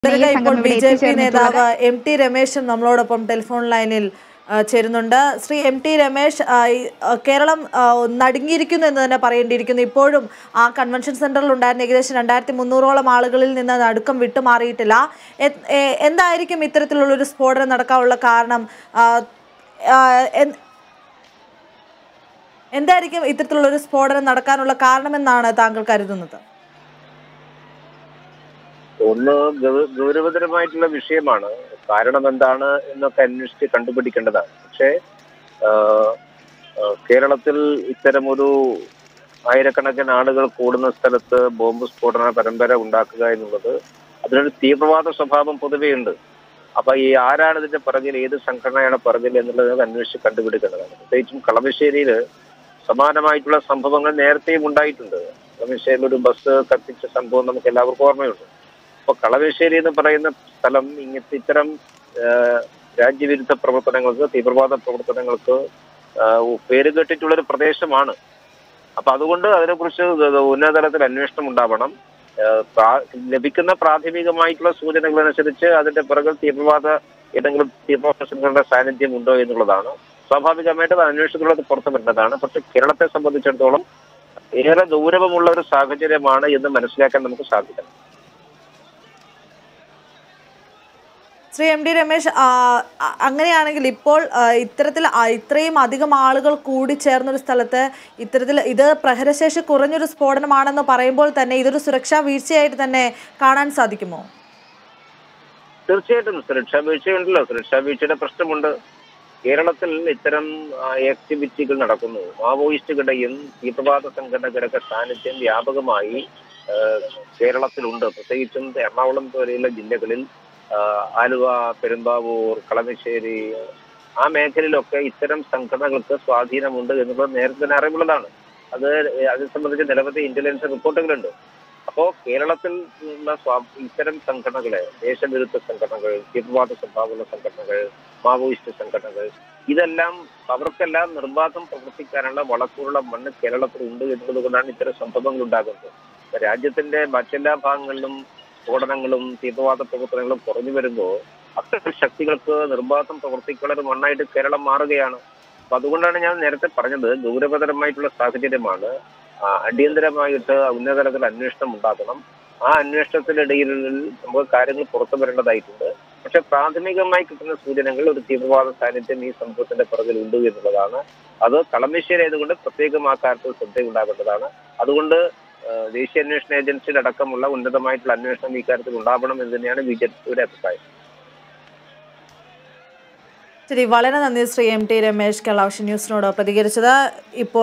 തുടരുക ഇപ്പോൾ സംഘം ബി ഇവിടെ ജെ പി എത്തിച്ചേർന്നിട്ടുള്ളത്. നേതാവ് എം ടി രമേശും നമ്മളോടൊപ്പം ടെലിഫോൺ ലൈനിൽ ആ, ചേരുന്നുണ്ട് ശ്രീ എം ടി രമേശ് ആ, ഈ, ആ, കേരളം ആ, നടുങ്ങിയിരിക്കുന്നു എന്ന് തന്നെ പറയേണ്ടിയിരിക്കുന്നു ഇപ്പോഴും ആ കൺവെൻഷൻ സെന്ററിൽ ഉണ്ടായിരുന്ന ഏകദേശം രണ്ടായിരത്തി മുന്നൂറോളം ആളുകളിൽ നിന്ന് നടുക്കം വിട്ടുമാറിയിട്ടില്ല എ- എ- എന്തായിരിക്കും ഇത്തരത്തിലുള്ള ഒരു സ്ഫോടനം നടക്കാനുള്ള കാരണം ആ, ആ, എൻ- എന്തായിരിക്കും ഇത്തരത്തിലുള്ള ഒരു സ്ഫോടനം നടക്കാനുള്ള കാരണമെന്നാണ് താങ്കൾ കരുതുന്നത് ഒന്ന് ഗൗ- ഗൗരവതരമായിട്ടുള്ള വിഷയമാണ് കാരണം എന്താണ് എന്നൊക്കെ അന്വേഷിച്ച് കണ്ടുപിടിക്കേണ്ടതാണ് പക്ഷേ ആഹ്, ആഹ്, കേരളത്തിൽ ഇത്തരം ഒരു ആയിരക്കണക്കിന് ആളുകൾ കൂടുന്ന സ്ഥലത്ത് ബോംബ് സ്ഫോടന പരമ്പര ഉണ്ടാക്കുക എന്നുള്ളത് അതിനൊരു തീവ്രവാദ സ്വഭാവം പൊതുവേ ഉണ്ട് അപ്പൊ ഈ ആരാണ് ഇതിന്റെ പിറകിൽ ഏത് സംഘടനയാണ് പിറകിൽ എന്നുള്ളത് അന്വേഷിച്ച് കണ്ടുപിടിക്കേണ്ടതാണ് പ്രത്യേകിച്ചും കളമശ്ശേരിയിൽ സമാനമായിട്ടുള്ള സംഭവങ്ങൾ നേരത്തെയും ഉണ്ടായിട്ടുണ്ട് കളമശ്ശേരിയിൽ ഒരു ബസ് കത്തിച്ച സംഭവം നമുക്ക് എല്ലാവർക്കും ഓർമ്മയുണ്ട് അപ്പൊ കളമശ്ശേരി എന്ന് പറയുന്ന സ്ഥലം ഇങ്ങനത്തെ ഇത്തരം ആ, രാജ്യവിരുദ്ധ പ്രവർത്തനങ്ങൾക്ക് തീവ്രവാദ പ്രവർത്തനങ്ങൾക്ക് ആ, പേര് കേട്ടിട്ടുള്ള ഒരു പ്രദേശമാണ് അപ്പൊ അതുകൊണ്ട് അതിനെക്കുറിച്ച് ഉന്നതതലത്തിൽ അന്വേഷണം ഉണ്ടാവണം ആ, പ്രാ- ലഭിക്കുന്ന പ്രാഥമികമായിട്ടുള്ള സൂചനകൾ അനുസരിച്ച് അതിന്റെ പിറകിൽ തീവ്രവാദ ഏതെങ്കിലും തീവ്രവാദ സംഘടനയുടെ സാന്നിധ്യം ഉണ്ടോ എന്നുള്ളതാണ് സ്വാഭാവികമായിട്ട് അത് അന്വേഷണത്തിലുള്ളത് പുറത്തു വരേണ്ടതാണ് പക്ഷെ കേരളത്തെ സംബന്ധിച്ചിടത്തോളം ഏറെ ഗൗരവമുള്ള ഒരു സാഹചര്യമാണ് എന്ന് മനസ്സിലാക്കാൻ നമുക്ക് സാധിക്കണം ശ്രീ എം ഡി രമേശ് ആ, അ- അങ്ങനെയാണെങ്കിൽ ഇപ്പോൾ ആ, ഇത്തരത്തിൽ ആ, ഇത്രയും അധികം ആളുകൾ കൂടി ചേർന്നൊരു സ്ഥലത്ത് ഇത്തരത്തിൽ ഇത് പ്രഹരശേഷി കുറഞ്ഞൊരു സ്ഫോടനമാണെന്ന് പറയുമ്പോൾ തന്നെ ഇതൊരു സുരക്ഷാ വീഴ്ചയായിട്ട് തന്നെ കാണാൻ സാധിക്കുമോ തീർച്ചയായിട്ടും സുരക്ഷാ വീഴ്ചയുണ്ടല്ലോ സുരക്ഷാ വീഴ്ചയുടെ പ്രശ്നമുണ്ട് കേരളത്തിൽ ഇത്തരം ആക്ടിവിറ്റികൾ നടക്കുന്നു മാവോയിസ്റ്റുകളുടെയും തീവ്രവാദ സംഘടനകളുടെ സാന്നിധ്യം വ്യാപകമായി ആ, കേരളത്തിലുണ്ട് പ്രത്യേകിച്ചും എറണാകുളം പോലെയുള്ള ജില്ലകളിൽ ആ, ആലുവ പെരുമ്പാവൂർ കളമശ്ശേരി ആ മേഖലയിലൊക്കെ ഇത്തരം സംഘടനകൾക്ക് സ്വാധീനമുണ്ട് എന്നുള്ളത് നേരത്തെ തന്നെ അറിവുള്ളതാണ് അത് അത് സംബന്ധിച്ച് നിരവധി ഇന്റലിജൻസ് റിപ്പോർട്ടുകളുണ്ട് അപ്പോ കേരളത്തിൽ ഉള്ള സ്വാ- ഇത്തരം സംഘടനകളെ ദേശവിരുദ്ധ സംഘടനകൾ തീവ്രവാദ സ്വഭാവമുള്ള സംഘടനകൾ മാവോയിസ്റ്റ് സംഘടനകൾ ഇതെല്ലാം അവർക്കെല്ലാം നിർബാധം പ്രവർത്തിക്കാനുള്ള വളക്കൂറുള്ള മണ്ണ് കേരളത്തിൽ ഉണ്ട് എന്നുള്ളത് കൊണ്ടാണ് ഇത്തരം സംഭവങ്ങൾ ഉണ്ടാകുന്നത് ഇപ്പൊ രാജ്യത്തിന്റെ മറ്റെല്ലാ ഭാഗങ്ങളിലും സ്ഫോടനങ്ങളും തീവ്രവാദ പ്രവർത്തനങ്ങളും കുറഞ്ഞു വരുമ്പോൾ അത്തരം ശക്തികൾക്ക് നിർബാധം പ്രവർത്തിക്കാനുള്ള ഒരു മണ്ണായിട്ട് കേരളം മാറുകയാണ് അപ്പൊ അതുകൊണ്ടാണ് ഞാൻ നേരത്തെ പറഞ്ഞത് ഗൗരവതരമായിട്ടുള്ള സാഹചര്യമാണ് ആ, അടിയന്തരമായിട്ട് ഉന്നതതലത്തിൽ അന്വേഷണം ഉണ്ടാക്കണം ആ അന്വേഷണത്തിനിടയിൽ നമുക്ക് കാര്യങ്ങൾ പുറത്തു വരേണ്ടതായിട്ടുണ്ട് പക്ഷെ പ്രാഥമികമായി കിട്ടുന്ന സൂചനകൾ ഒരു തീവ്രവാദ സാന്നിധ്യം ഈ സംഭവത്തിന്റെ പുറകിൽ ഉണ്ട് എന്നുള്ളതാണ് അത് കളമശ്ശേരി ആയതുകൊണ്ട് പ്രത്യേകം ആ കാര്യത്തിൽ ശ്രദ്ധയുണ്ടാവേണ്ടതാണ് അതുകൊണ്ട് ആ, ദേശീയ അന്വേഷണ ഏജൻസിയുടെ അടക്കമുള്ള ഉന്നതമായിട്ടുള്ള അന്വേഷണം ഈ കാര്യത്തിൽ ഉണ്ടാവണം എന്ന് തന്നെയാണ് ബി ജെ പിയുടെ അഭിപ്രായം ശരി വളരെ നന്ദി ശ്രീ എം ടി രമേശ് കലാവശ്യ ന്യൂസിനോട് പ്രതികരിച്ചത് ഇപ്പോൾ